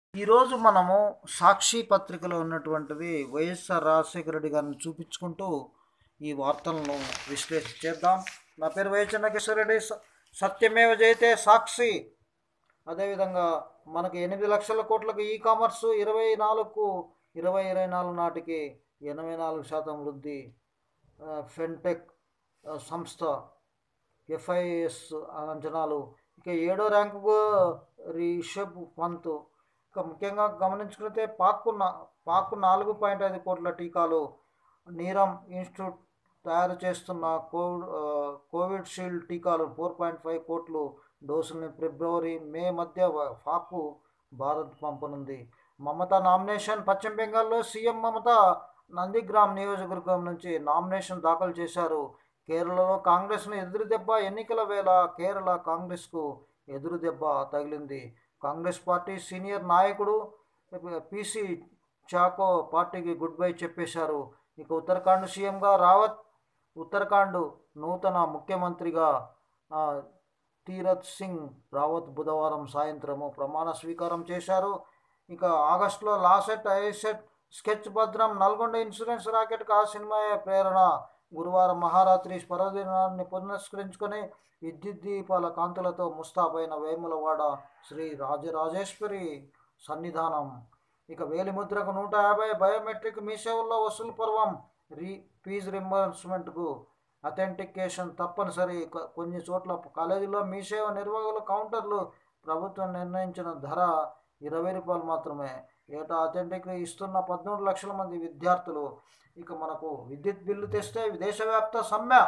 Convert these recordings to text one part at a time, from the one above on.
ఈరోజు మనము సాక్షి పత్రికలో ఉన్నటువంటిది వైఎస్ఆర్ రాజశేఖర రెడ్డి గారిని చూపించుకుంటూ ఈ వార్తలను విశ్లేషించేద్దాం నా పేరు వైఎస్ చెన్నకేశ్వర రెడ్డి స- సత్యమేవ జయతే సాక్షి అదేవిధంగా మనకి ఎనిమిది లక్షల కోట్లకు ఈ కామర్స్ ఇరవై నాలుగు ఇరవై ఇరవై నాలుగు నాటికి ఎనభై నాలుగు శాతం వృద్ధి ఆ, ఫెన్టెక్ ఆ, సంస్థ ఎఫ్ఐఎస్ అంచనాలు ఇక ఏడో ర్యాంకుకు రిషబ్ పంత్ ఇక ముఖ్యంగా గమనించుకుంటే పాక్కు నా పాక్కు నాలుగు పాయింట్ ఐదు కోట్ల టీకాలు నీరమ్ ఇన్స్టిట్యూట్ తయారు చేస్తున్న కోవిడ్ ఆ, కోవిడ్ షీల్డ్ టీకాలు ఫోర్ పాయింట్ ఫైవ్ కోట్లు డోసుల్ని ఫిబ్రవరి మే మధ్య వ- పాక్కు భారత్ పంపనుంది మమత నామినేషన్ పశ్చిమ బెంగాల్లో సీఎం మమత నందిగ్రామ్ నియోజకవర్గం నుంచి నామినేషన్ దాఖలు చేశారు కేరళలో కాంగ్రెస్ను ఎదురు దెబ్బ ఎన్నికల వేళ కేరళ కాంగ్రెస్కు ఎదురు దెబ్బ తగిలింది కాంగ్రెస్ పార్టీ సీనియర్ నాయకుడు పీసీ చాకో పార్టీకి గుడ్ బై చెప్పేశారు ఇక ఉత్తరాఖండ్ సీఎంగా రావత్ ఉత్తరాఖండ్ నూతన ముఖ్యమంత్రిగా ఆ, తీరత్ సింగ్ రావత్ బుధవారం సాయంత్రము ప్రమాణ స్వీకారం చేశారు ఇక ఆగస్టులో లాసెట్ ఐసెట్ స్కెచ్ భద్రం నల్గొండ ఇన్సూరెన్స్ రాకెట్కి ఆ సినిమాయే ప్రేరణ గురువారం మహారాత్రి పర్వదినాన్ని పునస్కరించుకొని విద్యుత్ దీపాల కాంతులతో ముస్తాబైన వేములవాడ శ్రీ రాజరాజేశ్వరి సన్నిధానం ఇక వేలిముద్రకు నూట యాభై బయోమెట్రిక్ మీ సేవల్లో వసూలు పర్వం రీ ఫీజు రింబర్స్మెంట్కు అథెంటికేషన్ తప్పనిసరి కొ- కొన్ని చోట్ల కాలేజీలో మీ సేవ నిర్వాహకుల కౌంటర్లు ప్రభుత్వం నిర్ణయించిన ధర ఇరవై రూపాయలు మాత్రమే ఏటా అథెంటిక్ ఇస్తున్న పద్మూడు లక్షల మంది విద్యార్థులు ఇక మనకు విద్యుత్ బిల్లు తెస్తే దేశవ్యాప్త సమ్మె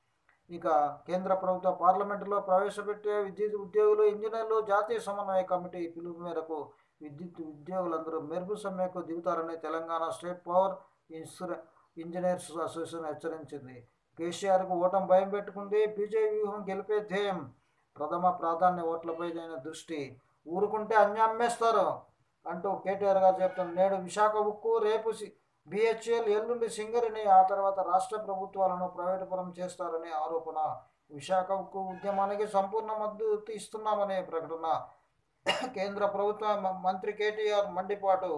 ఇక కేంద్ర ప్రభుత్వ పార్లమెంటులో ప్రవేశపెట్టే విద్యుత్ ఉద్యోగులు ఇంజనీర్లు జాతీయ సమన్వయ కమిటీ పిలుపు మేరకు విద్యుత్ ఉద్యోగులందరూ మెరుగు సమ్మెకు దిగుతారని తెలంగాణ స్టేట్ పవర్ ఇన్సూరె ఇంజనీర్స్ అసోసియేషన్ హెచ్చరించింది కేసీఆర్కు ఓటం భయం పెట్టుకుంది బీజేపీ వ్యూహం గెలిపే ధ్యేయం ప్రథమ ప్రాధాన్య ఓట్లపై అయిన దృష్టి ఊరుకుంటే అన్ని అమ్మేస్తారు అంటూ కేటీఆర్ గారు చెప్తున్నారు నేడు విశాఖ ఉక్కు రేపు సి- బిహెచ్ఎల్ ఎల్లుండి సింగరిని ఆ తర్వాత రాష్ట్ర ప్రభుత్వాలను ప్రైవేటుపరం చేస్తారనే ఆరోపణ విశాఖ ఉక్కు ఉద్యమానికి సంపూర్ణ మద్దతు ఇస్తున్నామనే ప్రకటన కేంద్ర ప్రభుత్వ మ- మంత్రి కేటీఆర్ మండిపాటు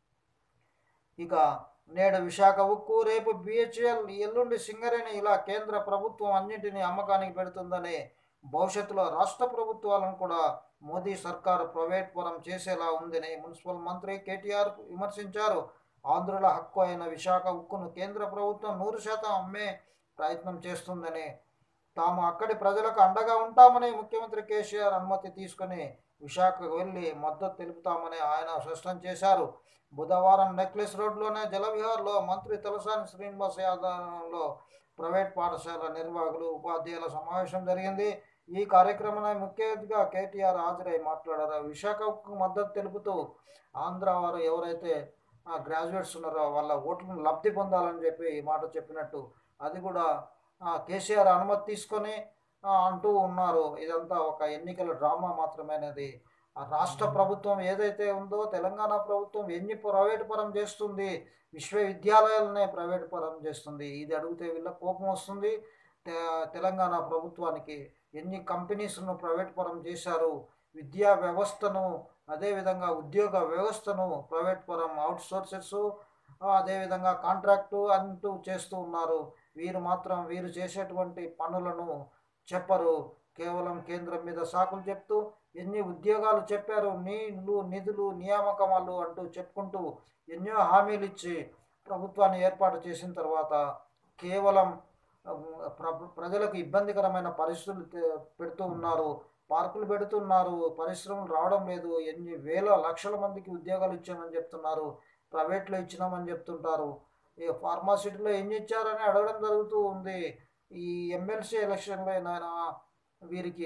ఇక నేడు విశాఖ ఉక్కు రేపు బిహెచ్ఎల్ ఎల్లుండి సింగరేణి ఇలా కేంద్ర ప్రభుత్వం అన్నింటినీ అమ్మకానికి పెడుతుందని భవిష్యత్తులో రాష్ట్ర ప్రభుత్వాలను కూడా మోదీ సర్కారు ప్రైవేట్ పరం చేసేలా ఉందని మున్సిపల్ మంత్రి కేటీఆర్ విమర్శించారు ఆంధ్రుల హక్కు అయిన విశాఖ ఉక్కును కేంద్ర ప్రభుత్వం నూరు శాతం అమ్మే ప్రయత్నం చేస్తుందని తాము అక్కడి ప్రజలకు అండగా ఉంటామని ముఖ్యమంత్రి కేసీఆర్ అనుమతి తీసుకుని విశాఖకు వెళ్ళి మద్దతు తెలుపుతామని ఆయన స్పష్టం చేశారు బుధవారం నెక్లెస్ రోడ్లోనే జలవిహార్లో మంత్రి తలసాని శ్రీనివాస్ యాదవ్లో ప్రైవేట్ పాఠశాల నిర్వాహకులు ఉపాధ్యాయుల సమావేశం జరిగింది ఈ కార్యక్రమాన్ని ముఖ్య అతిథిగా కేటీఆర్ హాజరై మాట్లాడారు విశాఖకు మద్దతు తెలుపుతూ ఆంధ్ర వారు ఎవరైతే గ్రాడ్యుయేట్స్ ఉన్నారో వాళ్ళ ఓట్లను లబ్ధి పొందాలని చెప్పి ఈ మాట చెప్పినట్టు అది కూడా ఆ, కేసీఆర్ అనుమతి తీసుకొని ఆ, అంటూ ఉన్నారు ఇదంతా ఒక ఎన్నికల డ్రామా మాత్రమేనది ఆ రాష్ట్ర ప్రభుత్వం ఏదైతే ఉందో తెలంగాణ ప్రభుత్వం ఎన్ని ప్రైవేటు పరం చేస్తుంది విశ్వవిద్యాలయాలనే ప్రైవేటు పరం చేస్తుంది ఇది అడిగితే వీళ్ళ కోపం వస్తుంది తె- తెలంగాణ ప్రభుత్వానికి ఎన్ని కంపెనీస్ను ప్రైవేట్ పరం చేశారు విద్యా వ్యవస్థను అదేవిధంగా ఉద్యోగ వ్యవస్థను ప్రైవేట్ పరం అవుట్ సోర్సెస్ అదేవిధంగా కాంట్రాక్టు అంటూ చేస్తూ ఉన్నారు వీరు మాత్రం వీరు చేసేటువంటి పనులను చెప్పరు కేవలం కేంద్రం మీద సాకులు చెప్తూ ఎన్ని ఉద్యోగాలు చెప్పారు నీళ్లు నిధులు నియామకమాలు అంటూ చెప్పుకుంటూ ఎన్నో హామీలు ఇచ్చి ప్రభుత్వాన్ని ఏర్పాటు చేసిన తర్వాత కేవలం ఆ, ప్ర- ప్రజలకు ఇబ్బందికరమైన పరిస్థితులు తె- పెడుతూ ఉన్నారు పార్కులు పెడుతున్నారు పరిశ్రమలు రావడం లేదు ఎన్ని వేల లక్షల మందికి ఉద్యోగాలు ఇచ్చామని చెప్తున్నారు ప్రైవేట్లో ఇచ్చినామని చెప్తుంటారు ఈ ఫార్మాసిటీలో ఎన్ని ఇచ్చారని అడగడం జరుగుతూ ఉంది ఈ ఎమ్మెల్సీ ఎలక్షన్లో అయినా వీరికి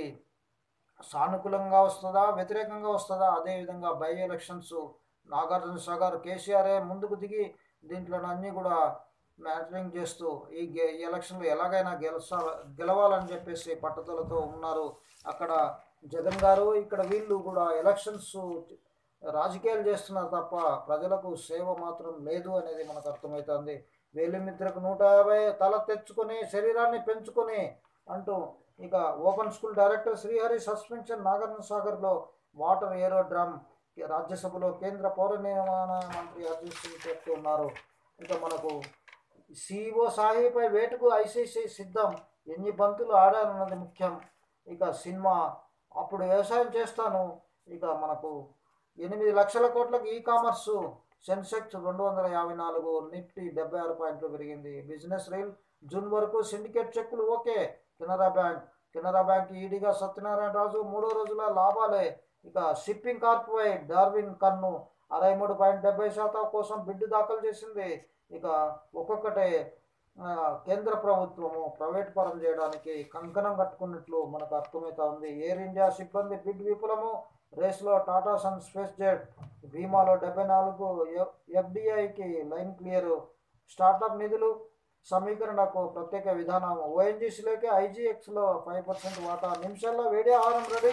సానుకూలంగా వస్తుందా వ్యతిరేకంగా వస్తుందా అదేవిధంగా బై ఎలక్షన్స్ నాగార్జున సాగర్ కేసీఆర్ఏ ముందుకు దిగి దీంట్లో అన్నీ కూడా మ్యాటరింగ్ చేస్తూ ఈ గె- ఈ ఎలక్షన్లో ఎలాగైనా గెలుసా గెలవాలని చెప్పేసి పట్టుదలతో ఉన్నారు అక్కడ జగన్ గారు ఇక్కడ వీళ్ళు కూడా ఎలక్షన్స్ రాజకీయాలు చేస్తున్నారు తప్ప ప్రజలకు సేవ మాత్రం లేదు అనేది మనకు అర్థమవుతుంది వేలిమిత్రకు నూట యాభై తల తెచ్చుకొని శరీరాన్ని పెంచుకొని అంటూ ఇక open school director Srihari suspension Nagarjuna సాగర్లో వాటర్ ఏరో డ్రమ్ రాజ్యసభలో కేంద్ర పౌర నిర్మాణ మంత్రి హర్దీప్ సింగ్ చెప్తున్నారు ఇక మనకు సిఇఓ సాయిపై వేటుకు ఐసీసీ సిద్ధం ఎన్ని బంతులు ఆడారన్నది ముఖ్యం ఇక సినిమా అప్పుడు వ్యవసాయం చేస్తాను ఇక మనకు ఎనిమిది లక్షల కోట్లకు ఈ కామర్సు సెన్సెక్స్ రెండు వందల యాభై నాలుగు నిఫ్టీ డెబ్బై ఆరు పాయింట్లు పెరిగింది బిజినెస్ రీల్ జూన్ వరకు సిండికేట్ చెక్కులు okay Canara bank Canara bank ఈడీగా సత్యనారాయణ రాజు మూడో రోజుల లాభాలే ఇక షిప్పింగ్ కార్పొరే డార్విన్ కన్ను అరవై మూడు పాయింట్ డెబ్బై శాతం కోసం బిడ్డు దాఖలు చేసింది ఇక ఒక్కొక్కటే ఆ, కేంద్ర ప్రభుత్వము ప్రైవేట్ పరం చేయడానికి కంకణం కట్టుకున్నట్లు మనకు అర్థమవుతా ఉంది ఎయిర్ ఇండియా సిబ్బంది బిడ్ విపులము రేస్లో టాటా సన్ స్పేస్ జెట్ బీమాలో డెబ్బై నాలుగు ఎఫ్డిఐకి లైన్ క్లియర్ స్టార్టప్ నిధులు సమీకరణకు ప్రత్యేక విధానం ఓఎన్జీసీలోకి ఐజీఎక్స్లో ఫైవ్ పర్సెంట్ వాటా నిమిషాల్లో వేడి ఆహారం రెడీ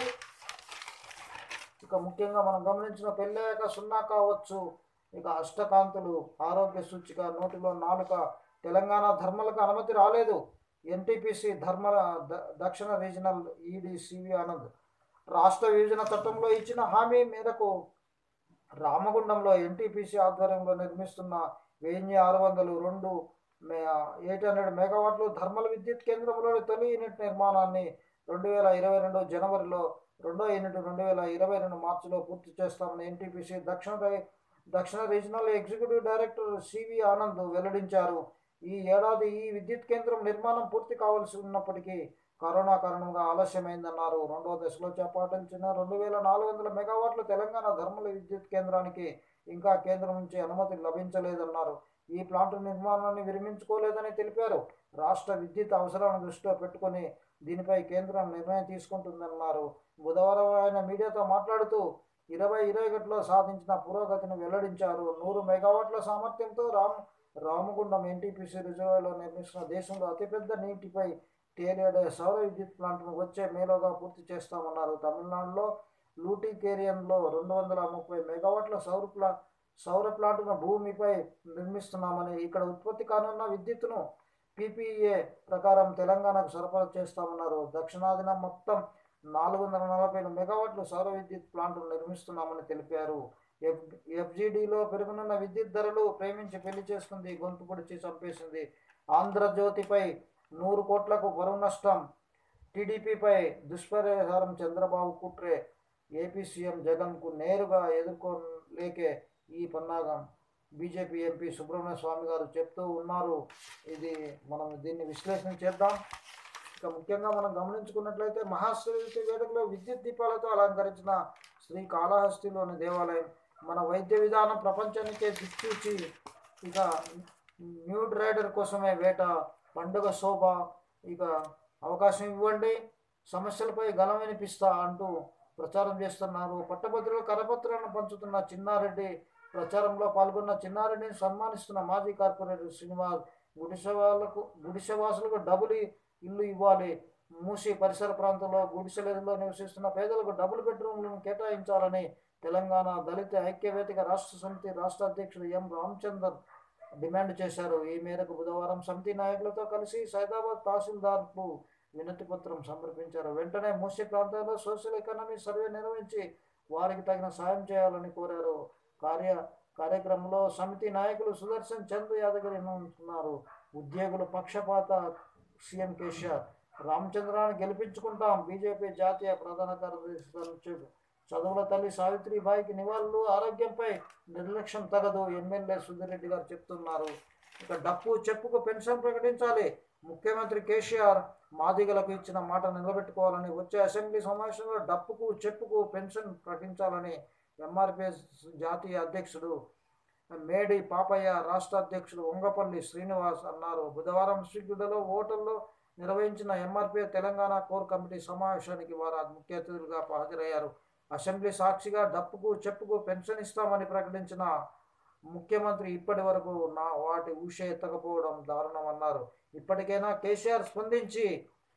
ఇక ముఖ్యంగా మనం గమనించిన పెళ్ళాక సున్నా కావచ్చు ఇక అష్టకాంతులు ఆరోగ్య సూచిక నోటిలో నాలుక తెలంగాణ ధర్మలకు అనుమతి రాలేదు ఎన్టీపీసీ ధర్మ ద- దక్షిణ రీజనల్ ఈడీ సివి ఆనంద్ రాష్ట్ర విభజన చట్టంలో ఇచ్చిన హామీ మేరకు రామగుండంలో ఎన్టీపీసీ ఆధ్వర్యంలో నిర్మిస్తున్న వెయ్యి ఆరు వందలు రెండు ఎయిట్ హండ్రెడ్ మెగావాట్లు థర్మల్ విద్యుత్ కేంద్రంలోని తొలి యూనిట్ నిర్మాణాన్ని రెండు వేల ఇరవై రెండు జనవరిలో రెండో యూనిట్ రెండు వేల ఇరవై రెండు మార్చిలో పూర్తి చేస్తామని ఎన్టీపీసీ దక్షిణ రై- దక్షిణ regional executive director C V Anand వెల్లడించారు ఈ ఏడాది ఈ విద్యుత్ కేంద్రం నిర్మాణం పూర్తి కావాల్సి ఉన్నప్పటికీ కరోనా కారణంగా ఆలస్యమైందన్నారు రెండవ దశలో చేపట్టించిన రెండు వేల నాలుగు వందల మెగావాట్ల తెలంగాణ ధర్మల విద్యుత్ కేంద్రానికి ఇంకా కేంద్రం నుంచి అనుమతి లభించలేదన్నారు ఈ ప్లాంట్ నిర్మాణాన్ని విరమించుకోలేదని తెలిపారు రాష్ట్ర విద్యుత్ అవసరాలను దృష్టిలో పెట్టుకొని దీనిపై కేంద్రం నిర్ణయం తీసుకుంటుందన్నారు బుధవారం ఆయన మీడియాతో మాట్లాడుతూ ఇరవై ఇరవై ఒకటిలో సాధించిన పురోగతిని వెల్లడించారు నూరు మెగావాట్ల సామర్థ్యంతో రామ్ రామగుండం ఎన్టీపీసీ రిజర్వాయర్లో నిర్మిస్తున్న దేశంలో అతిపెద్ద నీటిపై తేలియాడే సౌర విద్యుత్ ప్లాంట్ను వచ్చే మేలోగా పూర్తి చేస్తామన్నారు తమిళనాడులో లూటికేరియన్లో రెండు వందల ముప్పై మెగావాట్ల సౌర ప్లా సౌర ప్లాంట్ను భూమిపై నిర్మిస్తున్నామని ఇక్కడ ఉత్పత్తి కానున్న విద్యుత్తును పీపీఏ ప్రకారం తెలంగాణకు సరఫరా చేస్తామన్నారు దక్షిణాదిన మొత్తం నాలుగు వందల నలభై మెగావాట్లు సౌర విద్యుత్ ప్లాంట్ నిర్మిస్తున్నామని తెలిపారు ఎఫ్ ఎఫ్జిడిలో పెరుగుతున్న విద్యుత్ ధరలు ప్రేమించి పెళ్లి చేసుకుంది గొంతు పొడిచి చంపేసింది ఆంధ్రజ్యోతిపై నూరు కోట్లకు పరువు నష్టం టీడీపీపై దుష్పరిహారం చంద్రబాబు కుట్రే ఏపీ సీఎం జగన్కు నేరుగా ఎదుర్కోలేకే ఈ పన్నాగం బీజేపీ ఎంపీ సుబ్రహ్మణ్య స్వామి గారు చెప్తూ ఉన్నారు ఇది మనం దీన్ని విశ్లేషణ చేద్దాం ఇక ముఖ్యంగా మనం గమనించుకున్నట్లయితే మహాశివరాత్రి వేడుకలో విద్యుత్ దీపాలతో అలంకరించిన శ్రీ కాళహస్తిలోని దేవాలయం మన వైద్య విధానం ప్రపంచానికే దిక్చూచి ఇక న్యూడ్ రైడర్ కోసమే వేట పండుగ శోభ ఇక అవకాశం ఇవ్వండి సమస్యలపై గలం వినిపిస్తా అంటూ ప్రచారం చేస్తున్నారు పట్టభద్రుల కరపత్రాలను పంచుతున్న చిన్నారెడ్డి ప్రచారంలో పాల్గొన్న చిన్నారెడ్డిని సన్మానిస్తున్న మాజీ కార్పొరేటర్ శ్రీనివాస్ గుడిసె వాళ్ళకు గుడిసె వాసులకు డబుల్ ఇల్లు ఇవ్వాలి మూసి పరిసర ప్రాంతంలో గుడిసెలలో నివసిస్తున్న పేదలకు డబుల్ బెడ్రూమ్లను కేటాయించాలని తెలంగాణ దళిత ఐక్యవేదిక రాష్ట్ర సమితి రాష్ట్ర అధ్యక్షుడు ఎం రామచందర్ డిమాండ్ చేశారు ఈ మేరకు బుధవారం సమితి నాయకులతో కలిసి సైదాబాద్ తహసీల్దార్కు వినతి పత్రం సమర్పించారు వెంటనే మూసి ప్రాంతాల్లో సోషల్ ఎకానమీ సర్వే నిర్వహించి వారికి తగిన సాయం చేయాలని కోరారు కార్య కార్యక్రమంలో సమితి నాయకులు సుదర్శన్ చంద్ యాదగిరి ఉన్నారు ఉద్యోగులు పక్షపాత సీఎం కేసీఆర్ రామచంద్రాన్ని గెలిపించుకుంటాం బీజేపీ జాతీయ ప్రధాన కార్యదర్శి చదువుల తల్లి సావిత్రిబాయికి నివాళులు ఆరోగ్యంపై నిర్లక్ష్యం తగదు ఎమ్మెల్యే సుధిరెడ్డి గారు చెప్తున్నారు ఇక డప్పు చెప్పుకు పెన్షన్ ప్రకటించాలి ముఖ్యమంత్రి కేసీఆర్ మాదిగలకు ఇచ్చిన మాట నిలబెట్టుకోవాలని వచ్చే అసెంబ్లీ సమావేశంలో డప్పుకు చెప్పుకు పెన్షన్ ప్రకటించాలని ఎంఆర్పిఎస్ జాతీయ అధ్యక్షుడు మేడి పాపయ్య రాష్ట్ర అధ్యక్షుడు వంగపల్లి శ్రీనివాస్ అన్నారు బుధవారం శ్రీగుడలో ఓటర్లో నిర్వహించిన ఎంఆర్పీ తెలంగాణ కోర్ కమిటీ సమావేశానికి వారు ముఖ్య అతిథులుగా హాజరయ్యారు అసెంబ్లీ సాక్షిగా డప్పుకు చెప్పుకు పెన్షన్ ఇస్తామని ప్రకటించిన ముఖ్యమంత్రి ఇప్పటి వరకు నా వాటి ఊష ఎత్తకపోవడం దారుణం అన్నారు ఇప్పటికైనా కేసీఆర్ స్పందించి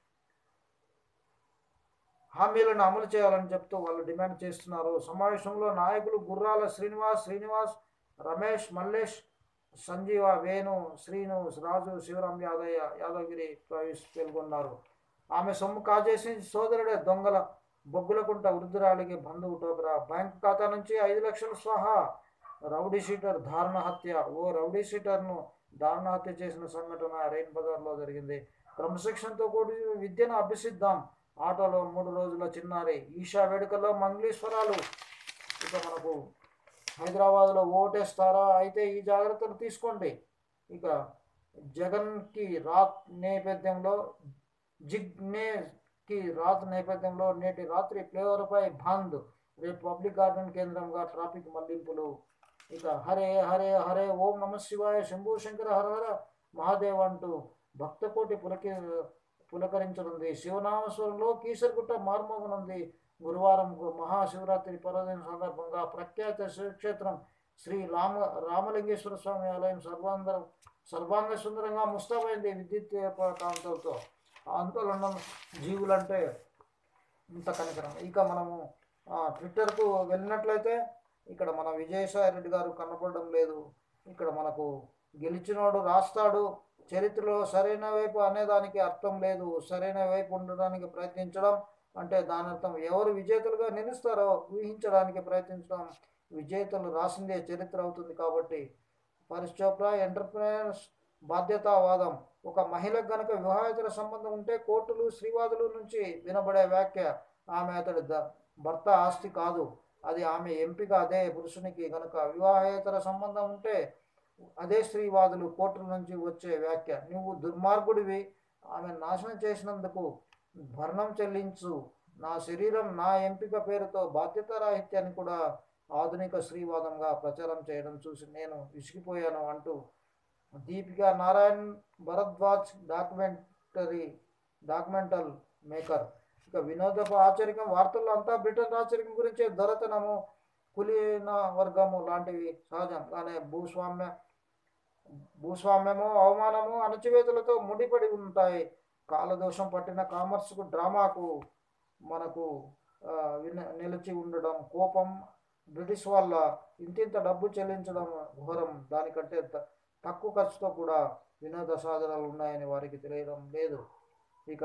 హామీలను అమలు చేయాలని చెప్తూ వాళ్ళు డిమాండ్ చేస్తున్నారు సమావేశంలో నాయకులు గుర్రాల శ్రీనివాస్ శ్రీనివాస్ రమేష్ మల్లేష్ సంజీవ వేణు శ్రీను రాజు శివరాం యాదయ్య యాదగిరి ప్రవేశ్ పాల్గొన్నారు ఆమె సొమ్ము కాజేసి సోదరుడే దొంగల బొగ్గులకుంట వృద్ధురాలికి బంధువు టోకరా బ్యాంక్ ఖాతా నుంచి ఐదు లక్షలు స్వాహా రౌడీ షీటర్ దారుణ హత్య ఓ రౌడీ షీటర్ను దారుణ హత్య చేసిన సంఘటన రైన్ బజార్లో జరిగింది క్రమశిక్షణతో కూడి విద్యను అభ్యసిద్దాం ఆటోలో మూడు రోజుల చిన్నారి ఈషా వేడుకల్లో మంగళీశ్వరాలు ఇక మనకు హైదరాబాద్లో ఓటేస్తారా అయితే ఈ జాగ్రత్తలు తీసుకోండి ఇక జగన్కి రాత్ నేపథ్యంలో జిగ్నేకి రాత్ నేపథ్యంలో నేటి రాత్రి ఫ్లేవర్పై బంద్ రేపు పబ్లిక్ గార్డెన్ కేంద్రంగా ట్రాఫిక్ మళ్లింపులు ఇక హరే హరే హరే ఓం నమ శివాయ శంభు శంకర హర హర మహాదేవ్ అంటూ భక్తకోటి పులకి పులకరించనుంది శివనామస్వరంలో కీసరగుట్ట మార్మోగనుంది గురువారం గు- మహాశివరాత్రి పర్వదిన సందర్భంగా ప్రఖ్యాత శివక్షేత్రం శ్రీ రామ రామలింగేశ్వర స్వామి ఆలయం సర్వాంగ సర్వాంగ సుందరంగా ముస్తాబైంది విద్యుత్ దీప కాంతులతో ఆందోళన జీవులంటే ఇంత కనికరం ఇక మనము ఆ, ట్విట్టర్కు వెళ్ళినట్లయితే ఇక్కడ మన విజయసాయి రెడ్డి గారు కనపడడం లేదు ఇక్కడ మనకు గెలిచినోడు రాస్తాడు చరిత్రలో సరైన వైపు అనేదానికి అర్థం లేదు సరైన వైపు ఉండడానికి ప్రయత్నించడం అంటే దాని అర్థం ఎవరు విజేతలుగా నిలుస్తారో ఊహించడానికి ప్రయత్నించడం విజేతలు రాసిందే చరిత్ర అవుతుంది కాబట్టి పరిశ్ చోప్రా ఎంటర్ప్రైనర్స్ బాధ్యతావాదం ఒక మహిళకు గనక వివాహేతర సంబంధం ఉంటే కోర్టులు శ్రీవాదుల నుంచి వినబడే వ్యాఖ్య ఆమె అతడి ద- భర్త ఆస్తి కాదు అది ఆమె ఎంపిక అదే పురుషునికి గనక వివాహేతర సంబంధం ఉంటే అదే స్త్రీవాదులు కోర్టుల నుంచి వచ్చే వ్యాఖ్య నువ్వు దుర్మార్గుడివి ఆమె నాశనం చేసినందుకు భరణం చెల్లించు నా శరీరం నా ఎంపిక పేరుతో బాధ్యతారాహిత్యాన్ని కూడా ఆధునిక స్త్రీవాదంగా ప్రచారం చేయడం చూసి నేను విసిగిపోయాను అంటూ Deepika Narayan Bhardwaj documentary documental maker ఇక వినోదపు ఆచరికం వార్తల్లో అంతా బ్రిటన్ ఆచరికం గురించే దొరతనము కులీన వర్గము లాంటివి సహజం కానీ భూస్వామ్య భూస్వామ్యము అవమానము అణచివేతలతో ముడిపడి ఉంటాయి కాలదోషం పట్టిన కామర్స్కు డ్రామాకు మనకు ఆ, విన నిలిచి ఉండడం కోపం బ్రిటిష్ వాళ్ళ ఇంతింత డబ్బు చెల్లించడం ఘోరం దానికంటే త- తక్కువ ఖర్చుతో కూడా వినోద సాధనాలు ఉన్నాయని వారికి తెలియడం లేదు ఇక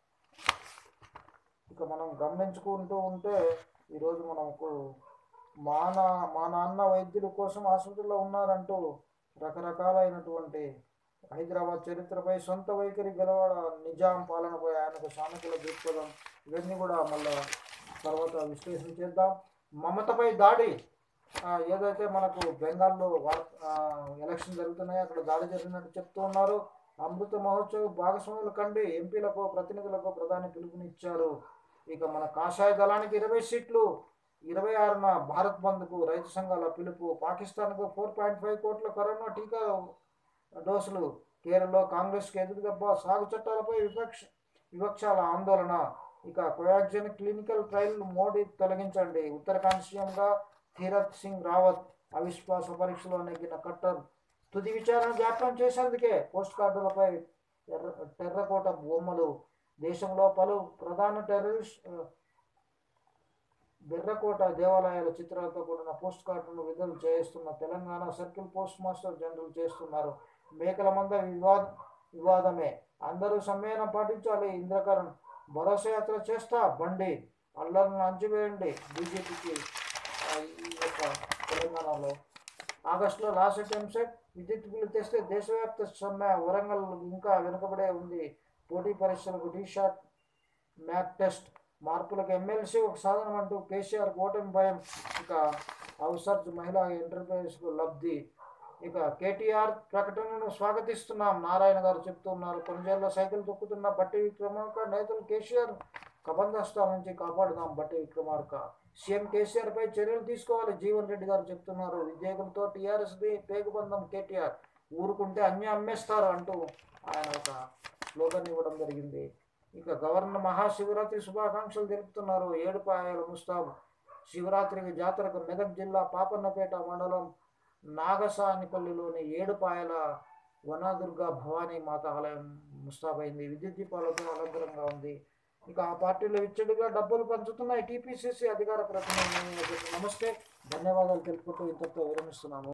ఇక మనం గమనించుకుంటూ ఉంటే ఈరోజు మనకు మా నా మా నాన్న వైద్యుల కోసం ఆసుపత్రిలో ఉన్నారంటూ రకరకాలైనటువంటి హైదరాబాద్ చరిత్రపై సొంత వైఖరి గెలవడ నిజాం పాలనపై ఆయనకు సానుకూల దృక్పథం ఇవన్నీ కూడా మళ్ళా తర్వాత విశ్లేషణ చేద్దాం మమతపై దాడి ఆ, ఏదైతే మనకు బెంగాల్లో వార్ ఆ, ఎలక్షన్ జరుగుతున్నాయో అక్కడ దాడి జరిగినట్టు చెప్తూ ఉన్నారు అమృత మహోత్సవ్ భాగస్వాముల కండి ఎంపీలకు ప్రతినిధులకు ప్రధాని పిలుపునిచ్చారు ఇక మన కాషాయ దళానికి ఇరవై సీట్లు ఇరవై ఆరున భారత్ బంద్కు రైతు సంఘాల పిలుపు పాకిస్తాన్కు ఫోర్ పాయింట్ ఫైవ్ కోట్ల కరోనా టీకా డోసులు కేరళలో కాంగ్రెస్కి ఎదురుదెబ్బ సాగు చట్టాలపై విపక్ష విపక్షాల ఆందోళన ఇక కోయాక్సిన్ క్లినికల్ ట్రయల్ మోడీ తొలగించండి ఉత్తరాఖండ్ సీఎంగా తీరత్ సింగ్ రావత్ అవిశ్వాస పరీక్షలో నెగ్గిన కట్టర్ తుది విచారణ జాప్యం చేసేందుకే పోస్ట్ కార్డులపై ఎర్ర టెర్రకోట బొమ్మలు దేశంలో పలు ప్రధాన టెర్రరిస్ట్ ఆ, బెర్రకోట దేవాలయాల చిత్రాలతో కూడిన పోస్ట్ కార్డులను విడుదల చేస్తున్న Telangana circle post master general చేస్తున్నారు మేకల మంద వివాద వివాదమే అందరూ సమ్మేళనం పాటించాలి ఇంద్రకరణ్ భరోసా యాత్ర చేస్తా బండి అల్లర్లను అంచివేయండి బీజేపీకి ఈ యొక్క తెలంగాణలో ఆగస్టులో లాస్ట్ ఎంసెట్ విద్యుత్ బిల్లు తెస్తే దేశవ్యాప్త సమ్మె వరంగల్ ఇంకా వెనుకబడే ఉంది పోటీ పరీక్షలకు టీ షాట్ మ్యాథ్ టెస్ట్ మార్పులకు ఎమ్మెల్సీ ఒక సాధనం అంటూ కేసీఆర్ ఓటమి భయం ఇక అవసర్జ్ మహిళా ఎంటర్ప్రైజెస్కు లబ్ధి ఇక కేటీఆర్ ప్రకటనను స్వాగతిస్తున్నాం నారాయణ గారు చెప్తున్నారు కొనుగోలులో సైకిల్ తొక్కుతున్న బట్టి విక్రమార్క నేతలు కేసీఆర్ కబంధస్థాల నుంచి కాపాడుదాం బట్టి విక్రమార్క సీఎం కేసీఆర్ పై చర్యలు తీసుకోవాలి జీవన్ రెడ్డి గారు చెప్తున్నారు ఉద్యోగులతో టీఆర్ఎస్ది పేగుబంధం కేటీఆర్ ఊరుకుంటే అన్నీ అమ్మేస్తారు అంటూ ఆయన ఒక స్లోగన్ ఇవ్వడం జరిగింది ఇక గవర్నర్ మహాశివరాత్రి శుభాకాంక్షలు తెలుపుతున్నారు ఏడుపాయల ముస్తాబ్ శివరాత్రికి జాతరకు మెదక్ జిల్లా పాపన్నపేట మండలం నాగసానిపల్లిలోని ఏడుపాయల వనదుర్గ భవానీ మాత ఆలయం ముస్తాబైంది విద్యుత్ దీపాలతో అలంకరంగా ఉంది ఇక ఆ పార్టీలో విచ్చడిగా డబ్బులు పంచుతున్నాయి టీపీసీసీ అధికార ప్రతినిధి నమస్తే ధన్యవాదాలు తెలుపుతూ ఇంతతో విరమిస్తున్నాము